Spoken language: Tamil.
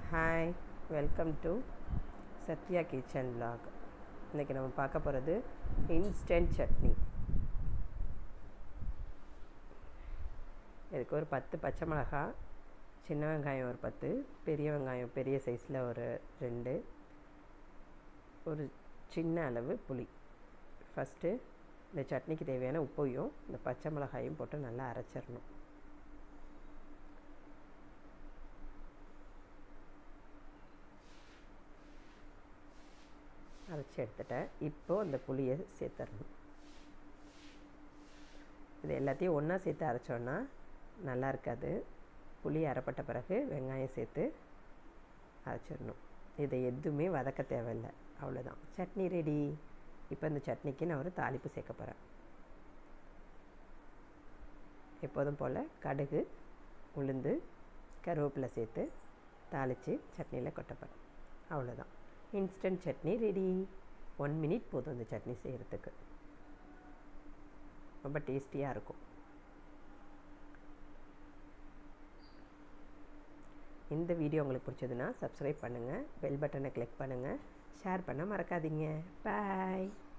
hi welcome to Sathya kitchen vlog இன்றைக்கி நம்ம பார்க்க போகிறது இன்ஸ்டன்ட் சட்னி இதுக்கு ஒரு பத்து பச்சை மிளகா சின்ன வெங்காயம் ஒரு பத்து பெரிய வெங்காயம் பெரிய சைஸில் ஒரு ரெண்டு ஒரு சின்ன அளவு புளி ஃபஸ்ட்டு இந்த சட்னிக்கு தேவையான உப்பையும் இந்த பச்சை மிளகாயும் போட்டு நல்லா அரைச்சிடணும் அரைச்சி எடுத்துட்டேன் இப்போது அந்த புளியை சேர்த்துடணும் இது எல்லாத்தையும் ஒன்றா சேர்த்து அரைச்சோன்னா நல்லா இருக்காது புளி அரைப்பட்ட பிறகு வெங்காயம் சேர்த்து அரைச்சிடணும் இதை எதுவுமே வதக்க தேவையில்லை அவ்வளோதான் சட்னி ரெடி இப்போ இந்த சட்னிக்கு நான் ஒரு தாளிப்பு சேர்க்க போகிறேன் எப்போதும் போல் கடுகு உளுந்து கருவேப்பிலை சேர்த்து தாளித்து சட்னியில் கொட்டப்போகிறேன் அவ்வளோதான் instant chutney ready one minute போதும் இந்த சட்னி செய்கிறதுக்கு ரொம்ப டேஸ்டியாக இருக்கும் இந்த வீடியோ உங்களுக்கு பிடிச்சதுன்னா சப்ஸ்கிரைப் பண்ணுங்கள் பெல் பட்டனை கிளிக் பண்ணுங்கள் ஷேர் பண்ண மறக்காதீங்க பாய்